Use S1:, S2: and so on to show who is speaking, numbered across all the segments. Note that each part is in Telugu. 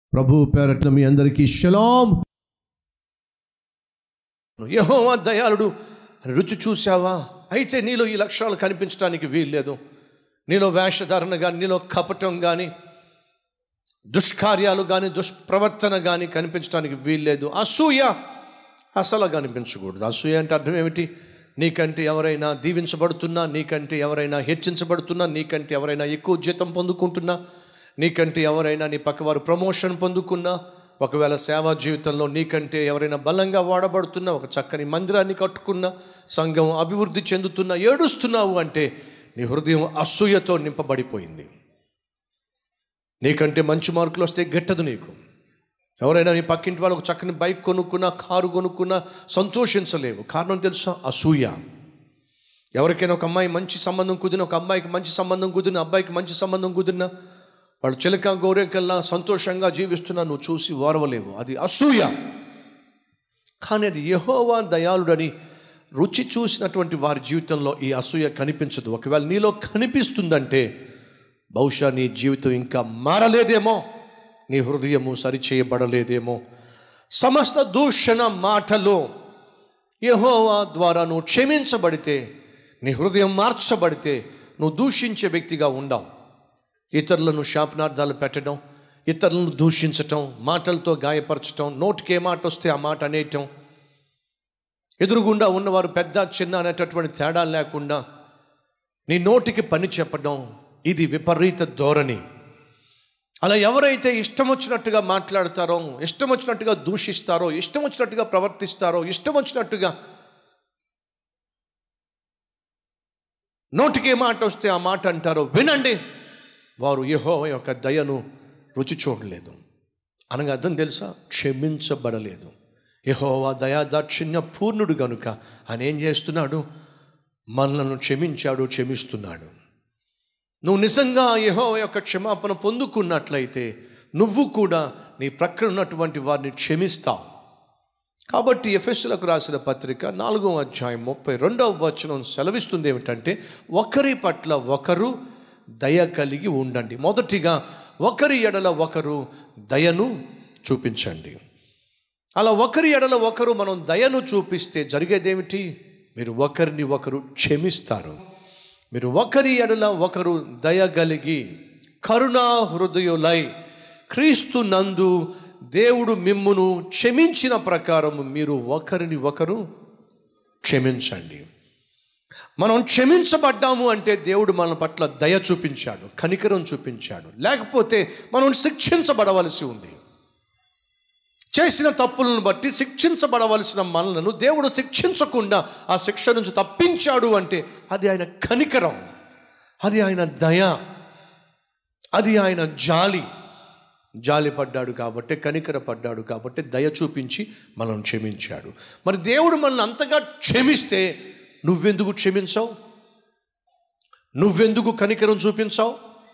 S1: ప్రభు పేరట్ల మీ అందరికీ షలాం
S2: యహోవా దయాళుడు రుచి చూసావా అయితే నీలో ఈ లక్షణాలు కనిపించడానికి వీల్లేదు నీలో వేషధారణ కానీ నీలో కపటం కానీ దుష్కార్యాలు కానీ దుష్ప్రవర్తన కానీ కనిపించడానికి వీల్లేదు అసూయ అసలు కనిపించకూడదు అసూయ అంటే అర్థం ఏమిటి నీకంటే ఎవరైనా దీవించబడుతున్నా నీకంటే ఎవరైనా హెచ్చించబడుతున్నా నీకంటే ఎవరైనా ఎక్కువ జీతం పొందుకుంటున్నా నీకంటే ఎవరైనా నీ పక్కవారు ప్రమోషన్ పొందుకున్నా ఒకవేళ సేవా జీవితంలో నీకంటే ఎవరైనా బలంగా వాడబడుతున్నా ఒక చక్కని మందిరాన్ని కట్టుకున్నా సంఘం అభివృద్ధి చెందుతున్నా ఏడుస్తున్నావు అంటే నీ హృదయం అసూయతో నింపబడిపోయింది నీకంటే మంచి మార్కులు వస్తే గెట్టదు నీకు ఎవరైనా నీ పక్కింటి వాళ్ళు ఒక చక్కని బైక్ కొనుక్కున్నా కారు కొనుక్కున్నా సంతోషించలేవు కారణం తెలుసా అసూయ ఎవరికైనా ఒక అమ్మాయి మంచి సంబంధం కుదిరిన ఒక అమ్మాయికి మంచి సంబంధం కుదిరిన అబ్బాయికి మంచి సంబంధం కుదిరినా వాళ్ళు చిలక గౌరవకల్లా సంతోషంగా జీవిస్తున్నా నువ్వు చూసి ఓరవలేవు అది అసూయ కానీ అది యహోవా దయాళుడని రుచి చూసినటువంటి వారి జీవితంలో ఈ అసూయ కనిపించదు ఒకవేళ నీలో కనిపిస్తుందంటే బహుశా నీ జీవితం ఇంకా మారలేదేమో నీ హృదయము సరిచేయబడలేదేమో సమస్త దూషణ మాటలు యహోవా ద్వారా నువ్వు క్షమించబడితే నీ హృదయం మార్చబడితే నువ్వు దూషించే వ్యక్తిగా ఉండవు ఇతరులను శాపనార్థాలు పెట్టడం ఇతరులను దూషించటం మాటలతో గాయపరచటం నోటికి ఏ మాట వస్తే ఆ మాట అనేయటం ఎదురుగుండా ఉన్నవారు పెద్ద చిన్న అనేటటువంటి తేడా లేకుండా నీ నోటికి పని చెప్పడం ఇది విపరీత ధోరణి అలా ఎవరైతే ఇష్టం వచ్చినట్టుగా మాట్లాడతారో ఇష్టం వచ్చినట్టుగా దూషిస్తారో ఇష్టం వచ్చినట్టుగా ప్రవర్తిస్తారో ఇష్టం వచ్చినట్టుగా నోటికి ఏ మాట వస్తే ఆ మాట అంటారో వినండి వారు యహో యొక్క దయను రుచి చూడలేదు అనగా అర్థం తెలుసా క్షమించబడలేదు యహోవా దయా దాక్షిణ్య పూర్ణుడు గనుక ఆయన ఏం చేస్తున్నాడు మనలను క్షమించాడు క్షమిస్తున్నాడు నువ్వు నిజంగా యహో యొక్క క్షమాపణ పొందుకున్నట్లయితే నువ్వు కూడా నీ ప్రక్కన ఉన్నటువంటి వారిని క్షమిస్తావు కాబట్టి ఎఫ్ఎస్లకు రాసిన పత్రిక నాలుగో అధ్యాయం ముప్పై రెండవ వచనం సెలవిస్తుంది ఏమిటంటే ఒకరి పట్ల ఒకరు దయ కలిగి ఉండండి మొదటిగా ఒకరి ఎడల ఒకరు దయను చూపించండి అలా ఒకరి ఎడల ఒకరు మనం దయను చూపిస్తే జరిగేదేమిటి మీరు ఒకరిని ఒకరు క్షమిస్తారు మీరు ఒకరి ఎడల ఒకరు దయ కలిగి కరుణా హృదయులై క్రీస్తు నందు దేవుడు మిమ్మును క్షమించిన ప్రకారం మీరు ఒకరిని ఒకరు క్షమించండి మనం క్షమించబడ్డాము అంటే దేవుడు మన పట్ల దయ చూపించాడు కనికరం చూపించాడు లేకపోతే మనం శిక్షించబడవలసి ఉంది చేసిన తప్పులను బట్టి శిక్షించబడవలసిన మనలను దేవుడు శిక్షించకుండా ఆ శిక్ష నుంచి తప్పించాడు అంటే అది ఆయన కనికరం అది ఆయన దయ అది ఆయన జాలి జాలి పడ్డాడు కాబట్టి కనికర పడ్డాడు కాబట్టి దయ చూపించి మనం క్షమించాడు మరి దేవుడు మనల్ని అంతగా క్షమిస్తే నువ్వెందుకు క్షమించావు నువ్వెందుకు కనికరం చూపించావు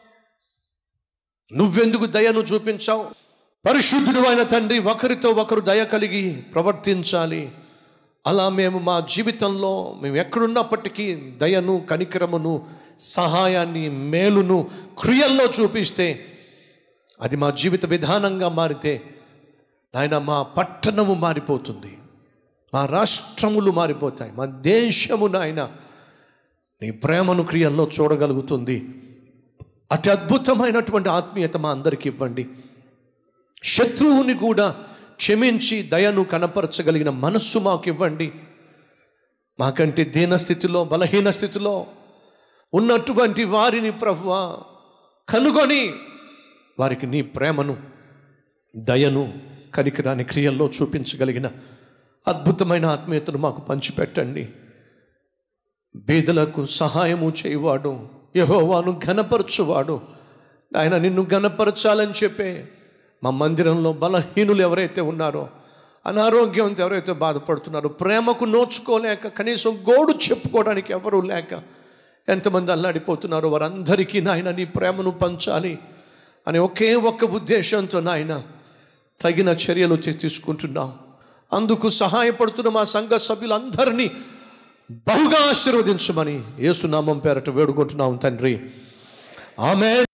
S2: నువ్వెందుకు దయను చూపించావు పరిశుద్ధుడు అయిన తండ్రి ఒకరితో ఒకరు దయ కలిగి ప్రవర్తించాలి అలా మేము మా జీవితంలో మేము ఎక్కడున్నప్పటికీ దయను కనికరమును సహాయాన్ని మేలును క్రియల్లో చూపిస్తే అది మా జీవిత విధానంగా మారితే నాయన మా పట్టణము మారిపోతుంది మా రాష్ట్రములు మారిపోతాయి మా దేశము నాయన నీ ప్రేమను క్రియల్లో చూడగలుగుతుంది అతి అద్భుతమైనటువంటి ఆత్మీయత మా అందరికీ ఇవ్వండి శత్రువుని కూడా క్షమించి దయను కనపరచగలిగిన మనస్సు మాకు ఇవ్వండి మాకంటే దీన స్థితిలో బలహీన స్థితిలో ఉన్నటువంటి వారిని ప్రభువ కనుగొని వారికి నీ ప్రేమను దయను కనికరాని క్రియల్లో చూపించగలిగిన అద్భుతమైన ఆత్మీయతను మాకు పంచిపెట్టండి బీదలకు సహాయము చేయవాడు యహోవాను ఘనపరచువాడు ఆయన నిన్ను ఘనపరచాలని చెప్పే మా మందిరంలో బలహీనులు ఎవరైతే ఉన్నారో అనారోగ్యంతో ఎవరైతే బాధపడుతున్నారో ప్రేమకు నోచుకోలేక కనీసం గోడు చెప్పుకోవడానికి ఎవరూ లేక ఎంతమంది అల్లాడిపోతున్నారో వారందరికీ నాయన నీ ప్రేమను పంచాలి అని ఒకే ఒక్క ఉద్దేశంతో నాయన తగిన చర్యలు తీ- తీసుకుంటున్నాం అందుకు సహాయపడుతున్న మా సంఘ సభ్యులందరినీ బహుగా ఆశీర్వదించమని యేసునామం పేరట వేడుకుంటున్నాం తండ్రి ఆమె